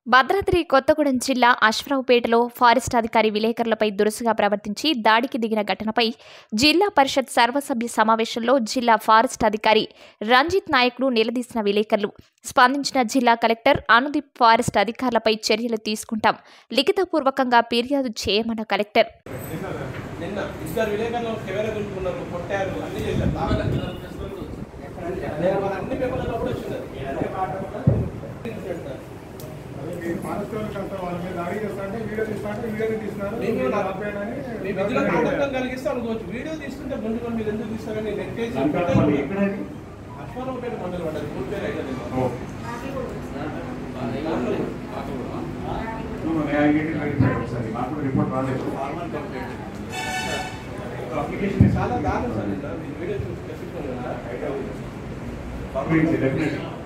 భద్రాద్రి కొత్తగూడెం జిల్లా అశ్వరావుపేటలో ఫారెస్ట్ అధికారి విలేకరులపై దురుసుగా ప్రవర్తించి దాడికి దిగిన ఘటనపై జిల్లా పరిషత్ సర్వసభ్య సమావేశంలో జిల్లా ఫారెస్ట్ అధికారి రంజిత్ నాయక్ను నిలదీసిన విలేకరులు స్పందించిన జిల్లా కలెక్టర్ అనుదీప్ ఫారెస్ట్ అధికారులపై చర్యలు తీసుకుంటాం లిఖితపూర్వకంగా ఫిర్యాదు చేయమన్న కలెక్టర్ నిన్న ఇద్దరు విలేకరులు కెమెరా గుంజుకున్నారు కొట్టారు అన్ని చేశారు అన్ని పేపర్లలో కూడా వచ్చింది మీ మానసిక అంతా వాళ్ళ మీద దాడి చేస్తారంటే వీడియో తీస్తారంటే వీడియో తీస్తున్నారు నేను వీడియో నా- ఆపేయమని మీ విధులకు ఆటంకం కలిగిస్తే అనుకోవచ్చు వీడియో తీసుకుంటే గుంజుకొని మీరు ఎందుకు తీస్తారని నెట్టేసి సంకల్పం ఎక్కడది? అశ్వరావుపేట మండలం పడ్డది పూర్తి పేరు అయితే లేదు. ఓ. నువ్వు న్యాయగేటి వెరిఫై ఒకసారి. మాకు కూడా రిపోర్ట్ రాలేదు. అప్లికేషన్ చాలా దారుణం సార్ నిన్న. మీ వీడియో చూసి తెప్పించుకోండి కదా. పంపించి డెఫినెట్లీ